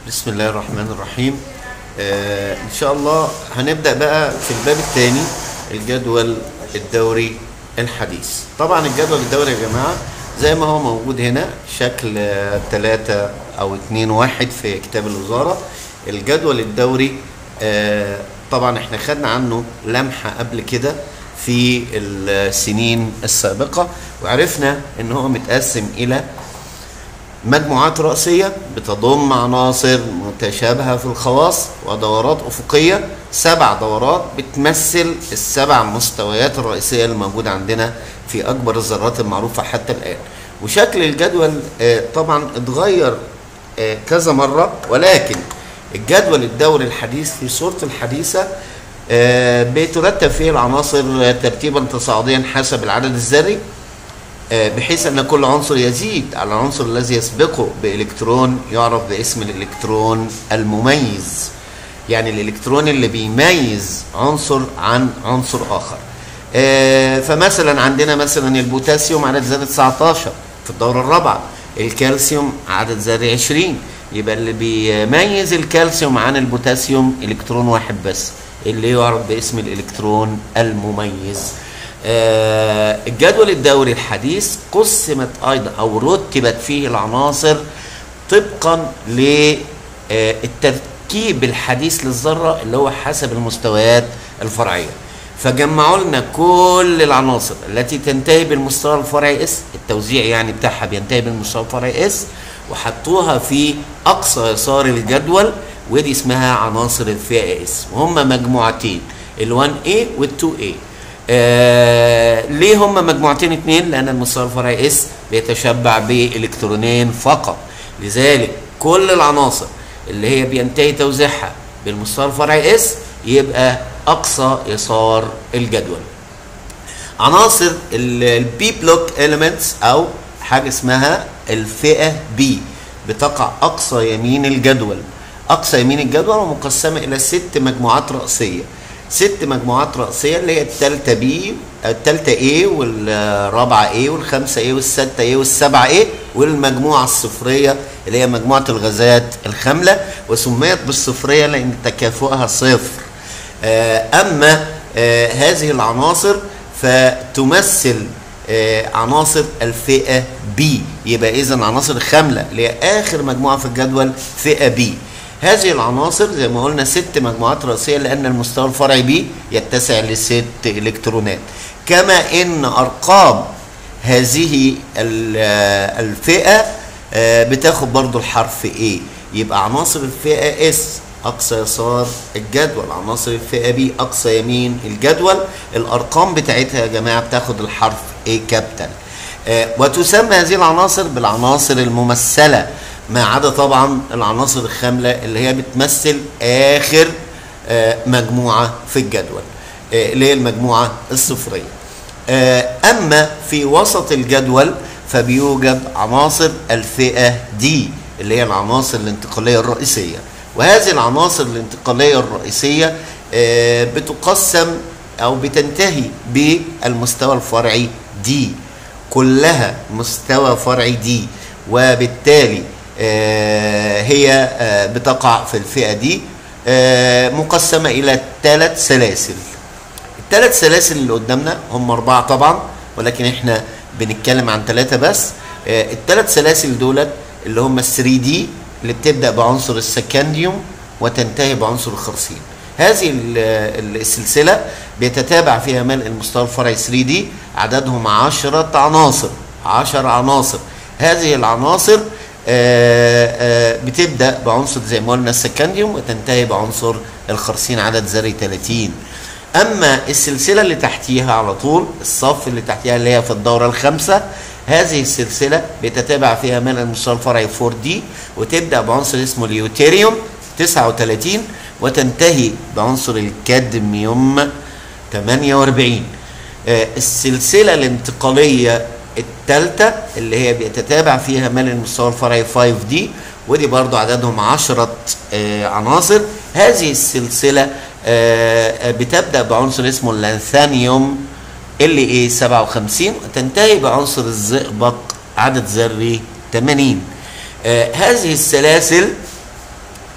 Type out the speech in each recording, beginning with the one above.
بسم الله الرحمن الرحيم آه ان شاء الله هنبدا بقى في الباب الثاني الجدول الدوري الحديث طبعا الجدول الدوري يا جماعه زي ما هو موجود هنا شكل ثلاثة او اتنين واحد في كتاب الوزارة الجدول الدوري آه طبعا احنا خدنا عنه لمحة قبل كده في السنين السابقة وعرفنا ان هو متقسم الى مجموعات رأسية بتضم عناصر متشابهة في الخواص ودورات أفقية سبع دورات بتمثل السبع مستويات الرئيسية اللي موجودة عندنا في أكبر الذرات المعروفة حتى الآن وشكل الجدول آه، طبعا اتغير آه، كذا مرة ولكن الجدول الدوري الحديث في صورته الحديثة آه، بترتب فيه العناصر ترتيبا تصاعديا حسب العدد الذري آه، بحيث ان كل عنصر يزيد على العنصر الذي يسبقه بالكترون يعرف باسم الالكترون المميز يعني الالكترون اللي بيميز عنصر عن عنصر اخر آه، فمثلا عندنا مثلا البوتاسيوم عدد ذري 19 في الدوره الرابعه الكالسيوم عدد ذري 20 يبقى اللي بيميز الكالسيوم عن البوتاسيوم الكترون واحد بس اللي يعرف باسم الالكترون المميز آه، الجدول الدوري الحديث قسمت ايضا او رتبت فيه العناصر طبقا للتركيب الحديث للذره اللي هو حسب المستويات الفرعيه فجمعوا لنا كل العناصر التي تنتهي بالمستوى الفرعي اس التوزيع يعني بتاعها بينتهي بالمستوى الفرعي اس وحطوها في اقصى يسار الجدول ودي اسمها عناصر الفئه اس وهم مجموعتين ال1A وال2A آه ليه هم مجموعتين اتنين لان المستوى الفرعي اس بيتشبع بالكترونين فقط لذلك كل العناصر اللي هي بينتهي توزيعها بالمستوى الفرعي اس يبقى اقصى يسار الجدول عناصر البي بلوك اليمنتس او حاجه اسمها الفئه بي بتقع اقصى يمين الجدول اقصى يمين الجدول ومقسمه الى ست مجموعات رئيسيه ست مجموعات رئيسيه اللي هي الثالثه بي الثالثه ايه والرابعه ايه والخامسه ايه والسادسه ايه والسبعه ايه والمجموعه الصفريه اللي هي مجموعه الغازات الخامله وسميت بالصفريه لان تكافؤها صفر اما هذه العناصر فتمثل عناصر الفئه بي يبقى اذا عناصر الخامله اللي هي اخر مجموعه في الجدول فئه بي هذه العناصر زي ما قلنا ست مجموعات رئيسيه لان المستوى الفرعي بي يتسع لست الكترونات كما ان ارقام هذه الفئه بتاخد برضو الحرف A يبقى عناصر الفئه S اقصى يسار الجدول عناصر الفئه B اقصى يمين الجدول الارقام بتاعتها يا جماعه بتاخد الحرف A كابيتال وتسمى هذه العناصر بالعناصر الممثله ما عدا طبعا العناصر الخامله اللي هي بتمثل اخر مجموعه في الجدول اللي هي المجموعه الصفريه اما في وسط الجدول فبيوجد عناصر الفئه دي اللي هي العناصر الانتقاليه الرئيسيه وهذه العناصر الانتقاليه الرئيسيه بتقسم او بتنتهي بالمستوى الفرعي دي كلها مستوى فرعي دي وبالتالي هي بتقع في الفئه دي مقسمه الى ثلاث سلاسل الثلاث سلاسل اللي قدامنا هم اربعه طبعا ولكن احنا بنتكلم عن ثلاثه بس الثلاث سلاسل دولت اللي هم ال 3 دي اللي بتبدا بعنصر السكنديوم وتنتهي بعنصر الخرسين هذه السلسله بيتتابع فيها ملء المستوى الفرعي 3 دي عددهم 10 عناصر 10 عناصر هذه العناصر آآ آآ بتبدا بعنصر زي ما قلنا السكنديوم وتنتهي بعنصر الخرسين عدد ذري 30 اما السلسله اللي تحتيها على طول الصف اللي تحتيها اللي هي في الدوره الخامسه هذه السلسله بيتتابع فيها من المستوى الفرعي 4 دي وتبدا بعنصر اسمه اليوتيريوم 39 وتنتهي بعنصر الكادميوم 48 السلسله الانتقاليه الثالثة اللي هي بيتتابع فيها مال المستوى الفرعي 5 دي ودي برضو عددهم 10 آه عناصر هذه السلسلة آه بتبدأ بعنصر اسمه اللانثانيوم اللي ايه 57 وتنتهي بعنصر الزئبق عدد ذري 80 آه هذه السلاسل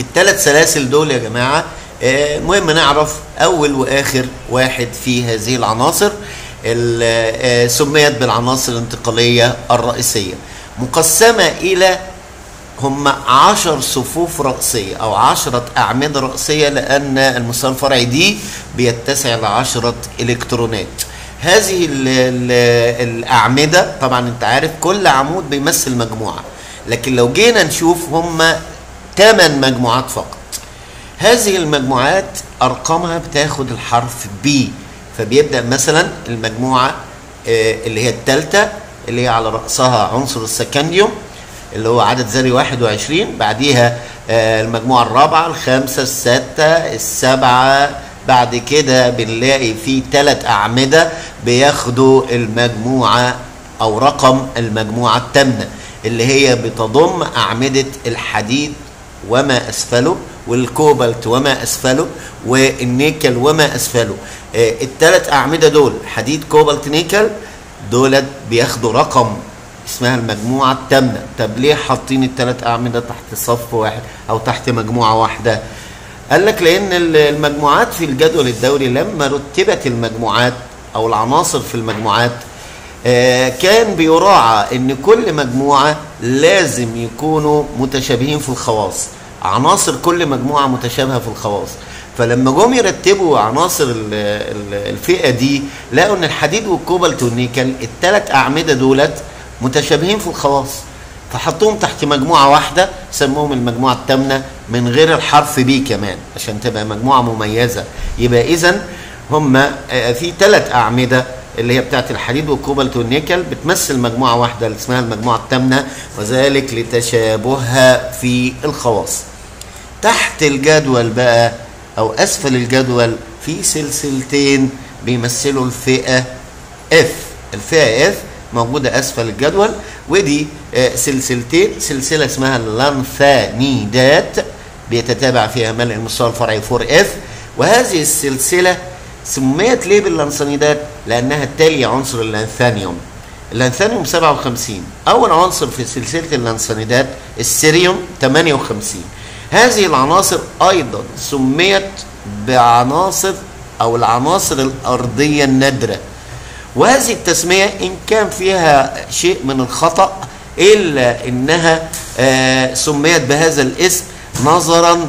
الثلاث سلاسل دول يا جماعه آه، مهم نعرف اول واخر واحد في هذه العناصر ال- آه، سميت بالعناصر الانتقاليه الرئيسيه مقسمه الى هم عشر صفوف رأسية أو عشرة أعمدة رأسية لأن المستوى الفرعي دي بيتسع لعشرة إلكترونات هذه ال ال الأعمدة طبعا أنت عارف كل عمود بيمثل مجموعة لكن لو جينا نشوف هم ثمان مجموعات فقط هذه المجموعات أرقامها بتاخد الحرف بي فبيبدأ مثلا المجموعة آه، اللي هي الثالثة اللي هي على رأسها عنصر السكنديوم اللي هو عدد ذري 21 بعديها آه، المجموعة الرابعة الخامسة الستة السبعة بعد كده بنلاقي في ثلاث أعمدة بياخدوا المجموعة أو رقم المجموعة الثامنة اللي هي بتضم أعمدة الحديد وما أسفله والكوبالت وما أسفله والنيكل وما أسفله آه، الثلاث أعمدة دول حديد كوبالت نيكل دولت بياخدوا رقم اسمها المجموعة التامنة طب ليه حاطين الثلاث أعمدة تحت صف واحد أو تحت مجموعة واحدة قال لك لأن ال- المجموعات في الجدول الدوري لما رتبت المجموعات أو العناصر في المجموعات آه، كان بيراعى ان كل مجموعه لازم يكونوا متشابهين في الخواص عناصر كل مجموعه متشابهه في الخواص فلما جم يرتبوا عناصر ال- ال- الفئه دي لقوا ان الحديد والكوبالت والنيكل الثلاث اعمده دولت متشابهين في الخواص فحطوهم تحت مجموعه واحده سموهم المجموعه الثامنه من غير الحرف بي كمان عشان تبقى مجموعه مميزه يبقى اذا هم آه، في ثلاث اعمده اللي هي بتاعت الحديد والكوبالت والنيكل بتمثل مجموعه واحده اللي اسمها المجموعه الثامنه وذلك لتشابهها في الخواص. تحت الجدول بقى او اسفل الجدول في سلسلتين بيمثلوا الفئه اف الفئه اف موجوده اسفل الجدول ودي آه، سلسلتين سلسله اسمها اللانثانيدات بيتتابع فيها ملء المستوى الفرعي 4 اف وهذه السلسله سميت ليه باللانثانيدات لانها تالي عنصر اللانثانيوم اللانثانيوم 57 اول عنصر في سلسله اللانثانيدات السيريوم 58 هذه العناصر ايضا سميت بعناصر او العناصر الارضيه النادره وهذه التسميه ان كان فيها شيء من الخطا الا انها آه، سميت بهذا الاسم نظرا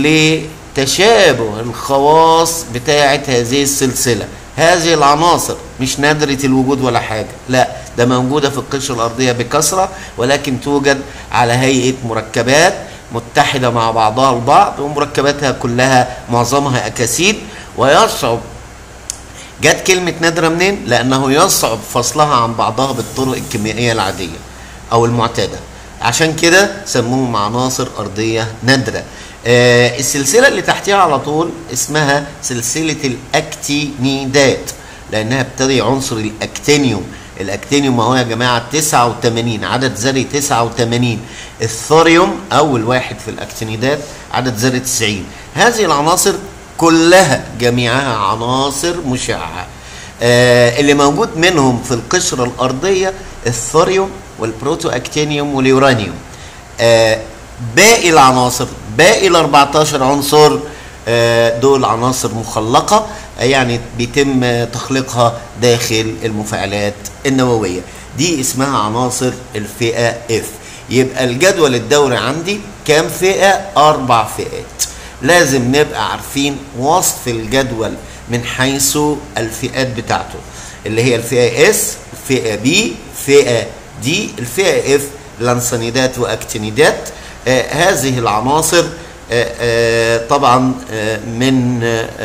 لتشابه الخواص بتاعه هذه السلسله هذه العناصر مش نادرة الوجود ولا حاجة لا ده موجودة في القشرة الأرضية بكثرة ولكن توجد على هيئة مركبات متحدة مع بعضها البعض ومركباتها كلها معظمها أكاسيد ويصعب جت كلمة نادرة منين؟ لأنه يصعب فصلها عن بعضها بالطرق الكيميائية العادية أو المعتادة عشان كده سموهم عناصر أرضية نادرة آه السلسلة اللي تحتها على طول اسمها سلسلة الأكتينيدات لأنها بتدي عنصر الأكتينيوم الأكتينيوم هو يا جماعة 89 عدد ذري 89 الثوريوم أول واحد في الأكتينيدات عدد ذري 90 هذه العناصر كلها جميعها عناصر مشعة آه اللي موجود منهم في القشرة الأرضية الثوريوم والبروتو أكتينيوم واليورانيوم آه باقي العناصر باقي ال 14 عنصر آه دول عناصر مخلقة آه يعني بيتم تخليقها داخل المفاعلات النووية دي اسمها عناصر الفئة F يبقى الجدول الدوري عندي كام فئة؟ أربع فئات لازم نبقى عارفين وصف الجدول من حيث الفئات بتاعته اللي هي الفئة اس الفئة بي الفئة دي الفئة اف لانسانيدات واكتينيدات آه هذه العناصر آه آه طبعا آه من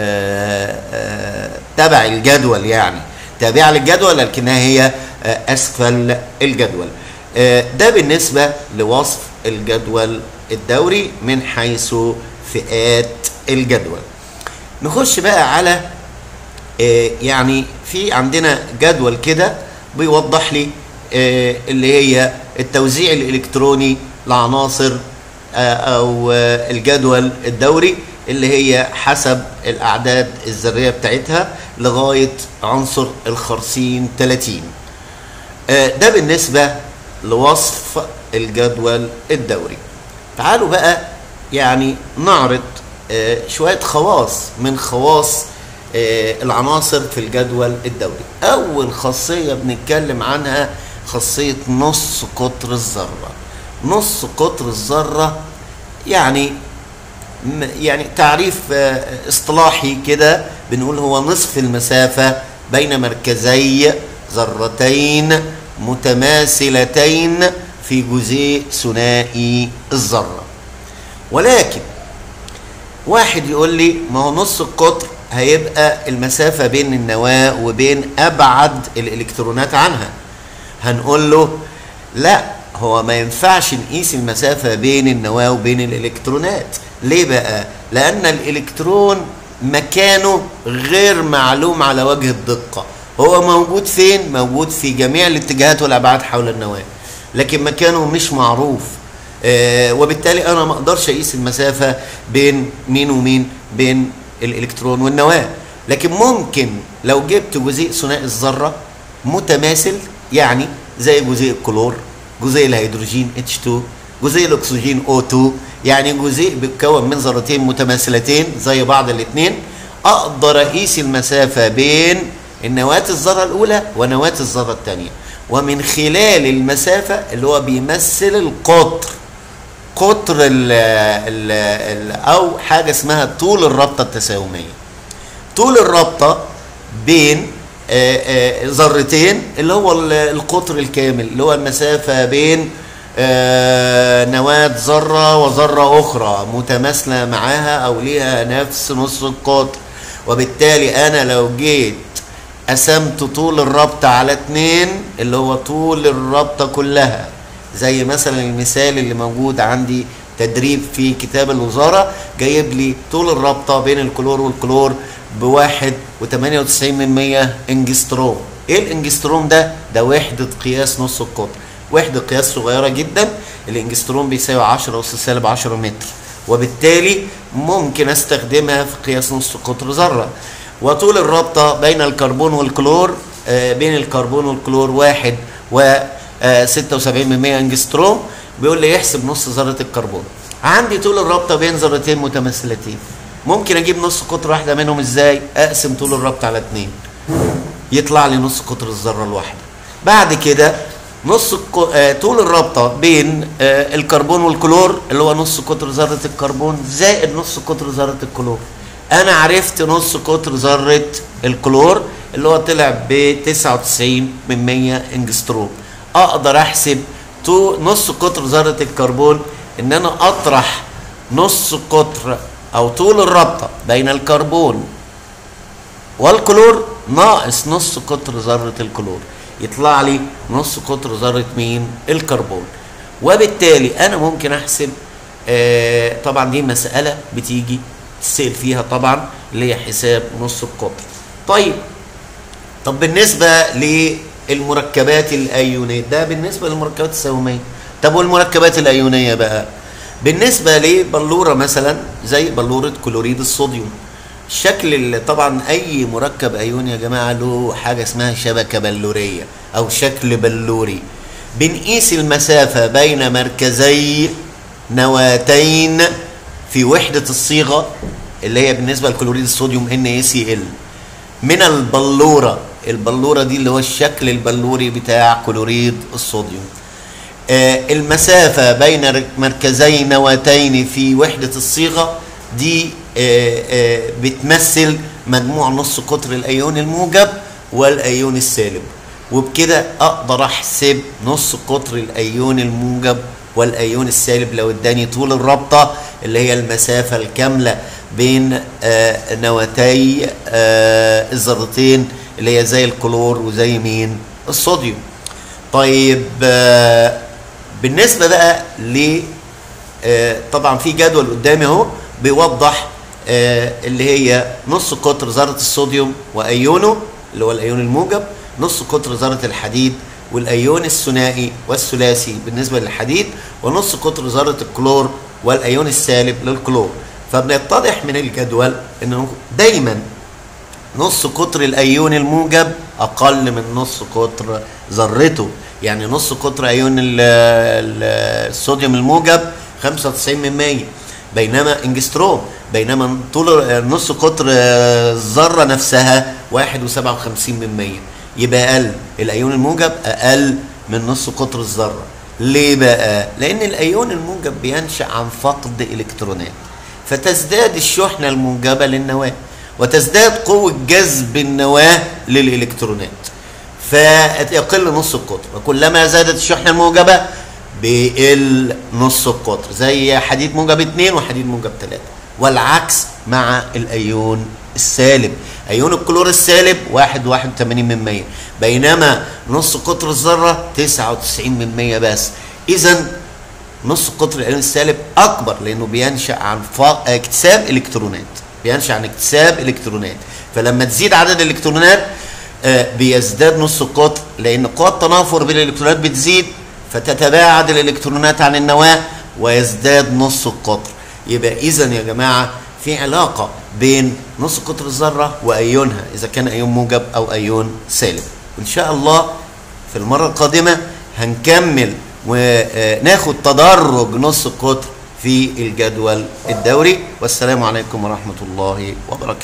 آه آه تبع الجدول يعني تابعة للجدول لكنها هي آه اسفل الجدول آه ده بالنسبة لوصف الجدول الدوري من حيث فئات الجدول نخش بقى على آه يعني في عندنا جدول كده بيوضح لي آه اللي هي التوزيع الالكتروني لعناصر آه او الجدول الدوري اللي هي حسب الاعداد الذريه بتاعتها لغايه عنصر الخرسين 30 ده بالنسبه لوصف الجدول الدوري تعالوا بقى يعني نعرض آه، شويه خواص من خواص آه، العناصر في الجدول الدوري اول خاصيه بنتكلم عنها خاصيه نص قطر الذره نص قطر الذره يعني م- يعني تعريف آه، اصطلاحي كده بنقول هو نصف المسافة بين مركزي ذرتين متماثلتين في جزيء ثنائي الذرة ولكن واحد يقول لي ما هو نص القطر هيبقى المسافة بين النواة وبين أبعد الإلكترونات عنها هنقول له لا هو ما ينفعش نقيس المسافة بين النواة وبين الإلكترونات ليه بقى؟ لأن الإلكترون مكانه غير معلوم على وجه الدقة هو موجود فين؟ موجود في جميع الاتجاهات والأبعاد حول النواة لكن مكانه مش معروف آه وبالتالي أنا ما أقدرش أقيس المسافة بين مين ومين بين الإلكترون والنواة لكن ممكن لو جبت جزيء ثنائي الذرة متماثل يعني زي جزيء الكلور جزيء الهيدروجين H2 جزيء الاكسجين O2 يعني جزيء بيتكون من ذرتين متماثلتين زي بعض الاثنين اقدر اقيس المسافه بين النواه الذره الاولى ونواه الذره الثانيه ومن خلال المسافه اللي هو بيمثل القطر قطر ال ال ال او حاجه اسمها طول الرابطه التساهميه طول الرابطه بين آه، آه، ذرتين اللي هو ال- القطر الكامل اللي هو المسافه بين آه، نواة ذرة وذرة أخرى متماثلة معاها أو ليها نفس نص القطر وبالتالي أنا لو جيت قسمت طول الرابطة على اتنين اللي هو طول الرابطة كلها زي مثلا المثال اللي موجود عندي تدريب في كتاب الوزارة جايب لي طول الرابطة بين الكلور والكلور بواحد وتمانية وتسعين من مية انجستروم ايه الانجستروم ده؟ ده وحدة قياس نص القطر وحدة قياس صغيرة جدا الانجستروم بيساوي 10 أس سالب 10 متر وبالتالي ممكن استخدمها في قياس نص قطر ذرة وطول الرابطة بين الكربون والكلور آه، بين الكربون والكلور واحد و آه، 76 من 100 انجستروم بيقول لي يحسب نص ذرة الكربون عندي طول الرابطة بين ذرتين متماثلتين ممكن اجيب نص قطر واحدة منهم ازاي اقسم طول الرابطة على اتنين يطلع لي نص قطر الذرة الواحدة بعد كده نص الك- آه، طول الرابطة بين آه، الكربون والكلور اللي هو نص قطر ذرة الكربون زائد نص قطر ذرة الكلور أنا عرفت نص قطر ذرة الكلور اللي هو طلع ب 99 من 100 انجستروم أقدر أحسب تو- نص قطر ذرة الكربون إن أنا أطرح نص قطر أو طول الرابطة بين الكربون والكلور ناقص نص قطر ذرة الكلور يطلع لي نص قطر ذرة مين؟ الكربون وبالتالي أنا ممكن أحسب آه طبعا دي مسألة بتيجي تسأل فيها طبعا اللي هي حساب نص القطر طيب طب بالنسبة للمركبات الأيونية ده بالنسبة للمركبات السومية طب والمركبات الأيونية بقى بالنسبة لبلورة مثلا زي بلورة كلوريد الصوديوم الشكل اللي طبعا أي مركب أيوني يا جماعة له حاجة اسمها شبكة بلورية أو شكل بلوري بنقيس المسافة بين مركزي نواتين في وحدة الصيغة اللي هي بالنسبة لكلوريد الصوديوم NaCl من البلورة البلورة دي اللي هو الشكل البلوري بتاع كلوريد الصوديوم آه، المسافة بين ر- مركزي نواتين في وحدة الصيغة دي آه، آه، بتمثل مجموع نص قطر الأيون الموجب والأيون السالب وبكده أقدر أحسب نص قطر الأيون الموجب والأيون السالب لو اداني طول الرابطة اللي هي المسافة الكاملة بين آه، نواتي آه، الذرتين اللي هي زي الكلور وزي مين الصوديوم طيب آه، بالنسبه بقى ل آه، طبعا في جدول قدامي اهو بيوضح آه، اللي هي نص قطر ذره الصوديوم وايونه اللي هو الايون الموجب نص قطر ذره الحديد والايون الثنائي والثلاثي بالنسبه للحديد ونص قطر ذره الكلور والايون السالب للكلور فبنتضح من الجدول انه دايما نص قطر الايون الموجب اقل من نص قطر ذرته يعني نص قطر ايون ال- ال- الصوديوم الموجب 95 من 100 بينما انجستروم بينما طول نص قطر الذره نفسها 1.57 من 100 يبقى اقل الايون الموجب اقل من نص قطر الذره ليه بقى لان الايون الموجب بينشا عن فقد الكترونات فتزداد الشحنه الموجبه للنواه وتزداد قوه جذب النواه للالكترونات فيقل نص القطر وكلما زادت الشحنه الموجبه بيقل نص القطر زي حديد موجب 2 وحديد موجب 3 والعكس مع الايون السالب ايون الكلور السالب 1 81 من 100 بينما نص قطر الذره 99 من 100 بس اذا نص قطر الايون السالب اكبر لانه بينشا عن اكتساب الكترونات بينشا عن اكتساب الكترونات فلما تزيد عدد الالكترونات آه بيزداد نص القطر لان قوى التنافر بين الالكترونات بتزيد فتتباعد الالكترونات عن النواه ويزداد نص القطر يبقى اذا يا جماعه في علاقه بين نص قطر الذره وايونها اذا كان ايون موجب او ايون سالب وان شاء الله في المره القادمه هنكمل وناخد تدرج نص القطر في الجدول الدوري والسلام عليكم ورحمه الله وبركاته